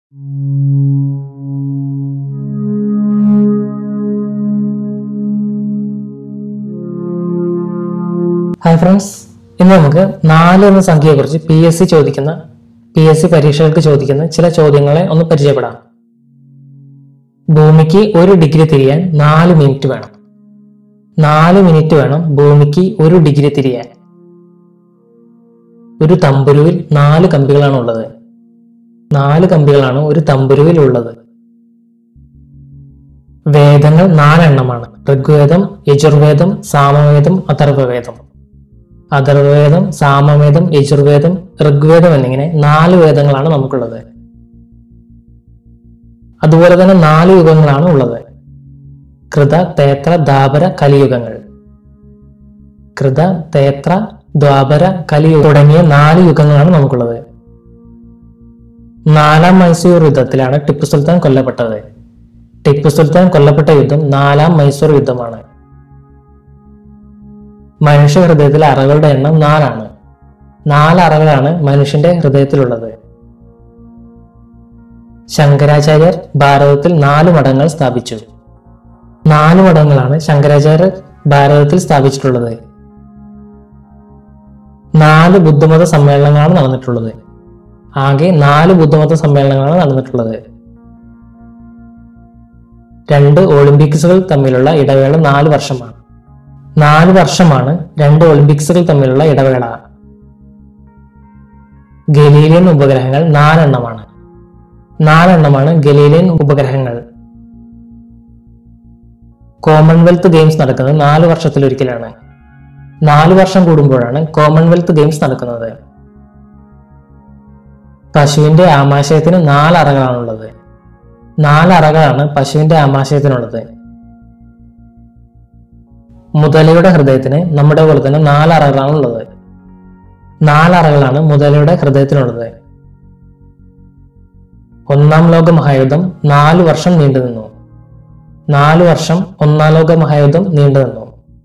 Hi friends ഇന്ന് നമുക്ക് നാല് എന്ന സംഖ്യയെക്കുറിച്ച് പി എസ് സി ചോദിക്കുന്ന പി എസ് സി പരീക്ഷകൾക്ക് ചോദിക്കുന്ന ചില ചോദ്യങ്ങളെ ഒന്ന് പരിചയപ്പെടാം ഭൂമിക്ക് ഒരു ഡിഗ്രി തിരിയാൻ നാല് മിനിറ്റ് വേണം നാല് മിനിറ്റ് വേണം ഭൂമിക്ക് ഒരു ഡിഗ്രി തിരിയാൻ ഒരു തമ്പുരുവിൽ നാല് കമ്പികളാണ് ഉള്ളത് നാല് കമ്പികളാണ് ഒരു തമ്പുരുവിൽ ഉള്ളത് വേദങ്ങൾ നാലെണ്ണമാണ് ഋഗ്വേദം യജുർവേദം സാമവേദം അഥർവവേദം അഥർവവേദം സാമവേദം യജുർവേദം ഋഗ്വേദം എന്നിങ്ങനെ നാല് വേദങ്ങളാണ് നമുക്കുള്ളത് അതുപോലെ തന്നെ നാല് യുഗങ്ങളാണ് ഉള്ളത് കൃത തേത്ര ദ്വാപര കലിയുഗങ്ങൾ കൃത തേത്ര ദ്വാപര കലിയുഗം തുടങ്ങിയ നാല് യുഗങ്ങളാണ് നമുക്കുള്ളത് നാലാം മൈസൂർ യുദ്ധത്തിലാണ് ടിപ്പു സുൽത്താൻ കൊല്ലപ്പെട്ടത് ടിപ്പു സുൽത്താൻ കൊല്ലപ്പെട്ട യുദ്ധം നാലാം മൈസൂർ യുദ്ധമാണ് മനുഷ്യ ഹൃദയത്തിലെ അറകളുടെ എണ്ണം നാലാണ് നാല് അറകളാണ് മനുഷ്യന്റെ ഹൃദയത്തിലുള്ളത് ശങ്കരാചാര്യർ ഭാരതത്തിൽ നാല് മഠങ്ങൾ സ്ഥാപിച്ചു നാല് മഠങ്ങളാണ് ശങ്കരാചാര്യർ ഭാരതത്തിൽ സ്ഥാപിച്ചിട്ടുള്ളത് നാല് ബുദ്ധമത സമ്മേളനങ്ങളാണ് നടന്നിട്ടുള്ളത് ആകെ നാല് ബുദ്ധമത സമ്മേളനങ്ങളാണ് നടന്നിട്ടുള്ളത് രണ്ട് ഒളിമ്പിക്സുകൾ തമ്മിലുള്ള ഇടവേള നാല് വർഷമാണ് നാല് വർഷമാണ് രണ്ട് ഒളിമ്പിക്സുകൾ തമ്മിലുള്ള ഇടവേള ഗലീലിയൻ ഉപഗ്രഹങ്ങൾ നാലെണ്ണമാണ് നാലെണ്ണമാണ് ഗലീലിയൻ ഉപഗ്രഹങ്ങൾ കോമൺവെൽത്ത് ഗെയിംസ് നടക്കുന്നത് നാല് വർഷത്തിലൊരിക്കലാണ് നാല് വർഷം കൂടുമ്പോഴാണ് കോമൺവെൽത്ത് ഗെയിംസ് നടക്കുന്നത് പശുവിന്റെ ആമാശയത്തിന് നാല് അറകളാണുള്ളത് നാല് അറകളാണ് പശുവിന്റെ ആമാശയത്തിനുള്ളത് മുതലയുടെ ഹൃദയത്തിന് നമ്മുടെ പോലെ തന്നെ നാല് അറകളാണ് ഉള്ളത് നാല് അറകളാണ് മുതലയുടെ ഹൃദയത്തിനുള്ളത് ഒന്നാം ലോക മഹായുദ്ധം നാല് വർഷം നീണ്ടുനിന്നു നാല് വർഷം ഒന്നാം ലോക മഹായുദ്ധം നീണ്ടുനിന്നു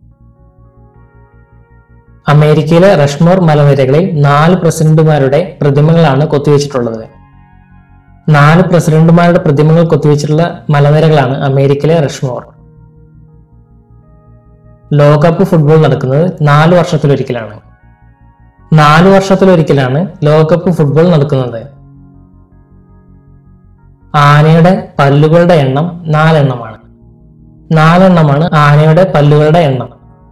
അമേരിക്കയിലെ റഷ്മോർ മലനിരകളിൽ നാല് പ്രസിഡന്റുമാരുടെ പ്രതിമകളാണ് കൊത്തിവെച്ചിട്ടുള്ളത് നാല് പ്രസിഡന്റുമാരുടെ പ്രതിമകൾ കൊത്തിവെച്ചിട്ടുള്ള മലനിരകളാണ് അമേരിക്കയിലെ റഷ്മോർ ലോകകപ്പ് ഫുട്ബോൾ നടക്കുന്നത് നാല് വർഷത്തിലൊരിക്കലാണ് നാല് വർഷത്തിലൊരിക്കലാണ് ലോകകപ്പ് ഫുട്ബോൾ നടക്കുന്നത് ആനയുടെ പല്ലുകളുടെ എണ്ണം നാലെണ്ണമാണ് നാലെണ്ണമാണ് ആനയുടെ പല്ലുകളുടെ എണ്ണം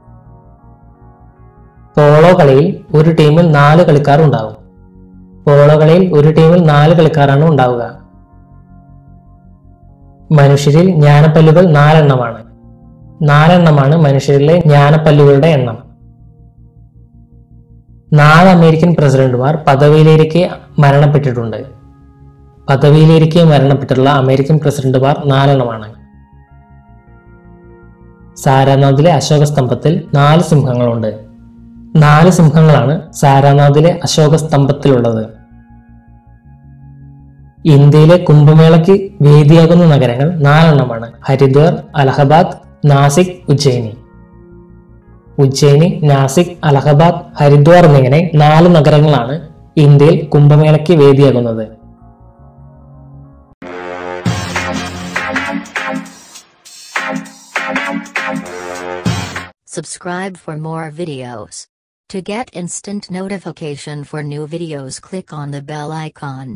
പോളോ കളിയിൽ ഒരു ടീമിൽ നാല് കളിക്കാർ ഉണ്ടാവും പോളോ കളിയിൽ ഒരു ടീമിൽ നാല് കളിക്കാരാണ് ഉണ്ടാവുക മനുഷ്യരിൽ ജ്ഞാനപ്പല്ലുകൾ നാലെണ്ണമാണ് നാലെണ്ണമാണ് മനുഷ്യരിലെ ജ്ഞാനപ്പല്ലുകളുടെ എണ്ണം നാല് അമേരിക്കൻ പ്രസിഡന്റുമാർ പദവിയിലേക്ക് മരണപ്പെട്ടിട്ടുണ്ട് പദവിയിലേക്ക് മരണപ്പെട്ടിട്ടുള്ള അമേരിക്കൻ പ്രസിഡന്റുമാർ നാലെണ്ണമാണ് സാരാനാഥിലെ അശോക സ്തംഭത്തിൽ നാല് സിംഹങ്ങളുണ്ട് നാല് സിംഹങ്ങളാണ് സാരാനാഥിലെ അശോക സ്തംഭത്തിലുള്ളത് ഇന്ത്യയിലെ കുംഭമേളയ്ക്ക് വേദിയാകുന്ന നഗരങ്ങൾ നാലെണ്ണമാണ് ഹരിദ്വാർ അലഹബാദ് നാസിക് ഉജ്ജയിനി ഉജ്ജയിനി നാസിക് അലഹബാദ് ഹരിദ്വാർ എന്നിങ്ങനെ നാല് നഗരങ്ങളാണ് ഇന്ത്യയിൽ കുംഭമേളയ്ക്ക് വേദിയാകുന്നത് Subscribe for more videos. To get instant notification for new videos click on the bell icon.